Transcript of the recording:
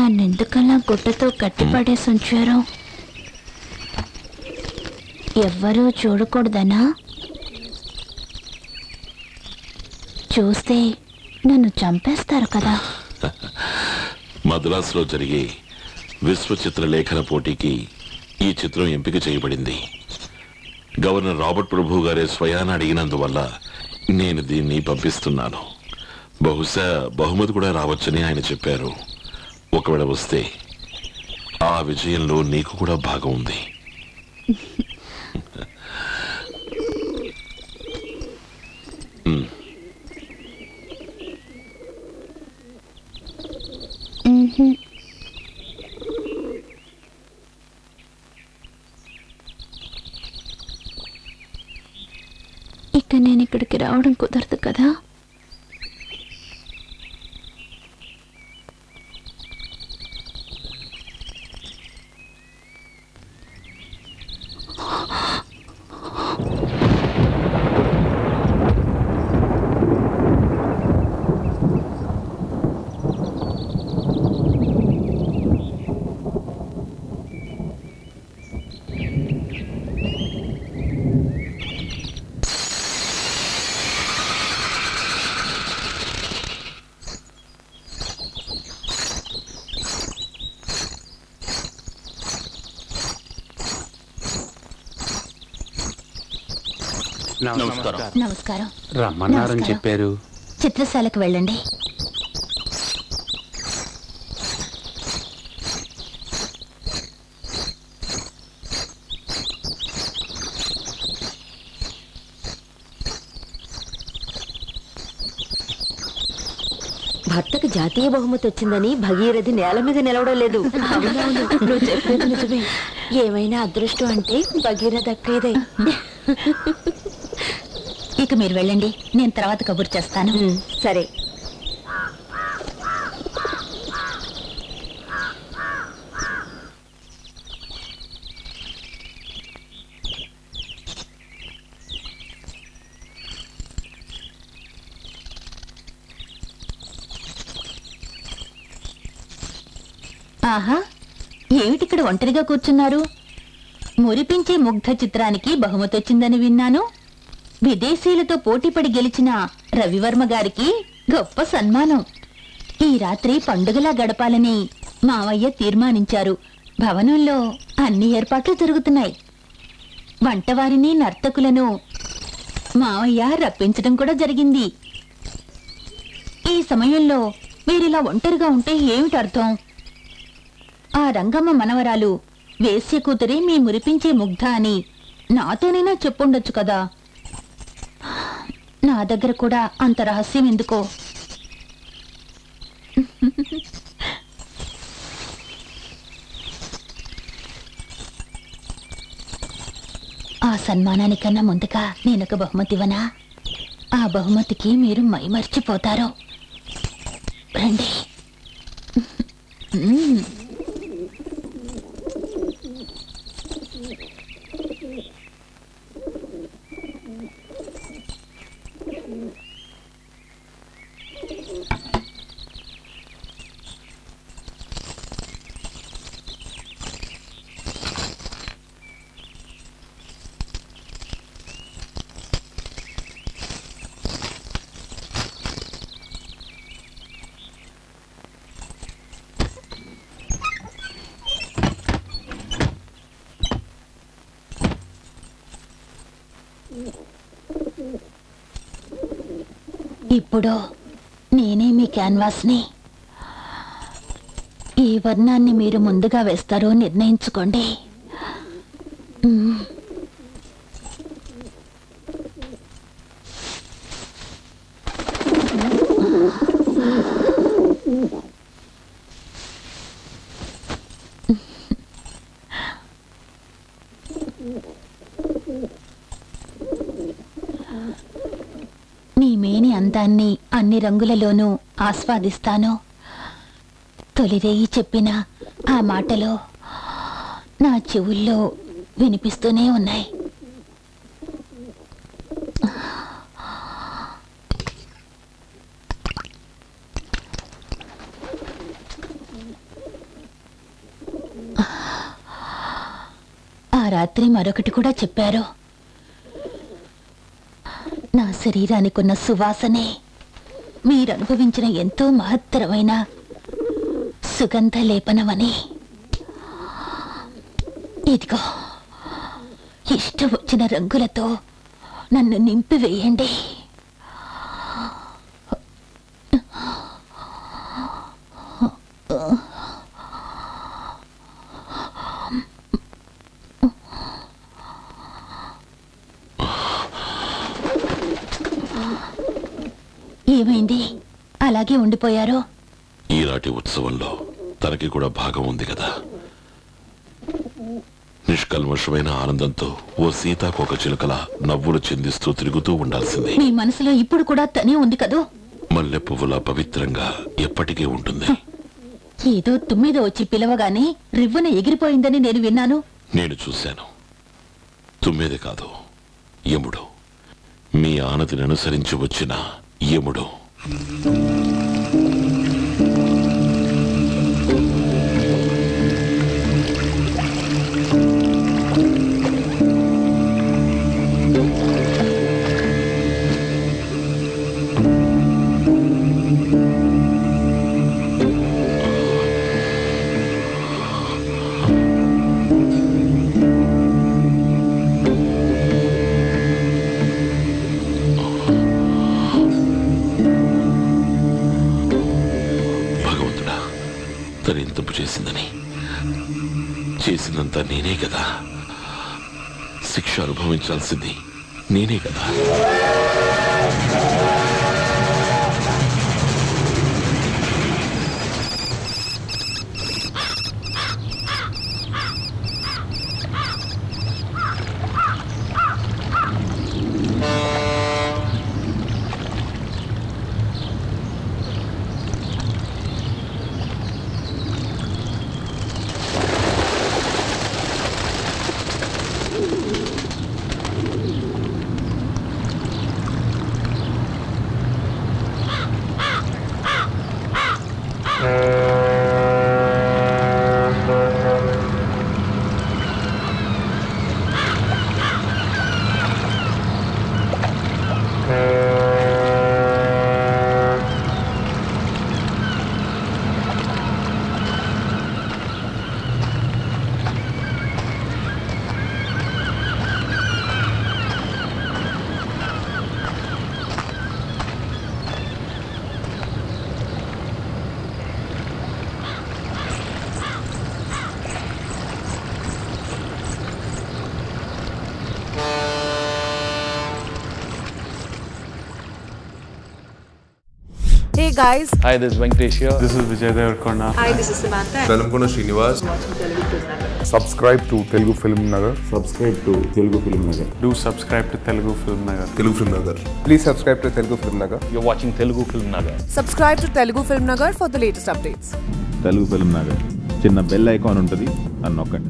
నన్నెందుకలా గుడ్డతో కట్టిపడేసి ఉంచారు ఎవ్వరూ చూడకూడదనా చూస్తే నన్ను చంపేస్తారు కదా మద్రాసులో జరిగే విశ్వ చిత్రలేఖన పోటీకి ఈ చిత్రం ఎంపిక చేయబడింది గవర్నర్ రాబర్ట్ ప్రభు గారే స్వయాన అడిగినందువల్ల నేను దీన్ని పంపిస్తున్నాను బహుశా బహుమతి కూడా రావచ్చని ఆయన చెప్పారు ఒకవేళ వస్తే ఆ విజయంలో నీకు కూడా భాగం ఉంది మ్మ్హ్మ్. ఇక నేను ఇక్కడికి రావడం కుదరదు కదా నమస్కారం నమస్కారం రమ్మన్నారని నమస్కారం. చెప్పారు చిత్రశాలకు వెళ్ళండి భర్తకు జాతీయ బహుమతి వచ్చిందని భగీరథి నేల మీద నిలవడం లేదు అవునవును నువ్వు చెప్పేది నిజమే ఏమైనా అదృష్టం అంటే భగీరథ దక్కేదే ఇక మీరు వెళ్ళండి నేను తర్వాత కబుర్ చేస్తాను ఉమ్, సరే ఆహా ఏమిటిక్కడ ఒంటరిగా కూర్చున్నారు మురిపించే ముగ్ధ చిత్రానికి బహుమతి వచ్చిందని విన్నాను విదేశీయులతో పోటీపడి గెలిచిన రవివర్మ గారికి గొప్ప సన్మానం ఈ రాత్రి పండుగలా గడపాలని మావయ్య తీర్మానించారు భవనంలో అన్ని ఏర్పాట్లు జరుగుతున్నాయి వంటవారిని నర్తకులను మావయ్య రప్పించడం కూడా జరిగింది ఈ సమయంలో మీరిలా ఒంటరిగా ఉంటే ఏమిటి అర్థం ఆ రంగమ్మ మనవరాలు వేశ్య కూతురే మీ మురిపించే ముగ్ధ అని నాతోనైనా చెప్పుండొచ్చు కదా నా దగ్గర కూడా అంత రహస్యం ఎందుకో ఆ సన్మానానికన్నా ముందుగా నేనొక బహుమతి ఇవ్వనా ఆ బహుమతికి మీరు మైమర్చిపోతారు రండి మ్మ్. ఇప్పుడు నేనే మీ క్యాన్వాస్ని ఈ వర్ణాన్ని మీరు ముందుగా వేస్తారో నిర్ణయించుకోండి మ్మ్. నీ మేని అందాన్ని అన్ని రంగులలోనూ ఆస్వాదిస్తాను తొలిరేయి చెప్పిన ఆ మాటలు నా చెవుల్లో వినిపిస్తూనే ఉన్నాయి రాత్రి మరొకటి కూడా చెప్పారు నా శరీరానికున్న సువాసనే మీరు అనుభవించిన ఎంతో మహత్తరమైన సుగంధ లేపనమని ఇదిగో ఇష్టం వచ్చిన రంగులతో నన్ను నింపివేయండి ఏమైంది అలాగే ఉండిపోయారు ఈనాటి ఉత్సవంలో తనకి కూడా భాగం ఉంది కదా నిష్కల్మషమైన ఆనందంతో ఓ సీతాకోక చిలుకల నవ్వులు చెందిస్తూ తిరుగుతూ ఉండాల్సింది మీ మనసులో ఇప్పుడు కూడా తనే ఉంది కదూ మల్లె పువ్వులా పవిత్రంగా ఎప్పటికీ ఉంటుంది ఏదో తుమ్మిద వచ్చి పిలవగానే రివ్వున ఎగిరిపోయిందని నేను విన్నాను నేను చూశాను తుమ్మేది కాదు యముడు మీ ఆనతిని అనుసరించి వచ్చిన యముడు భగవంతుడా తను ఎంత తప్పు చేసిందని చేసిందంతా నేనే కదా శిక్ష అనుభవించాల్సింది నేనే కదా Hey guys, Hi, this is Venkatesh here. This is Vijay Devarkonda. hi, this is Samantha. Velankonda Srinivas subscribe to Telugu Film Nagar. Do subscribe to Telugu Film Nagar. Telugu film Nagar Please subscribe to Telugu Film Nagar. You're watching Telugu Film Nagar. Subscribe to Telugu Film Nagar for the latest updates. Telugu film Nagar చిన్న bell icon ఉంటుంది అని నొక్కండి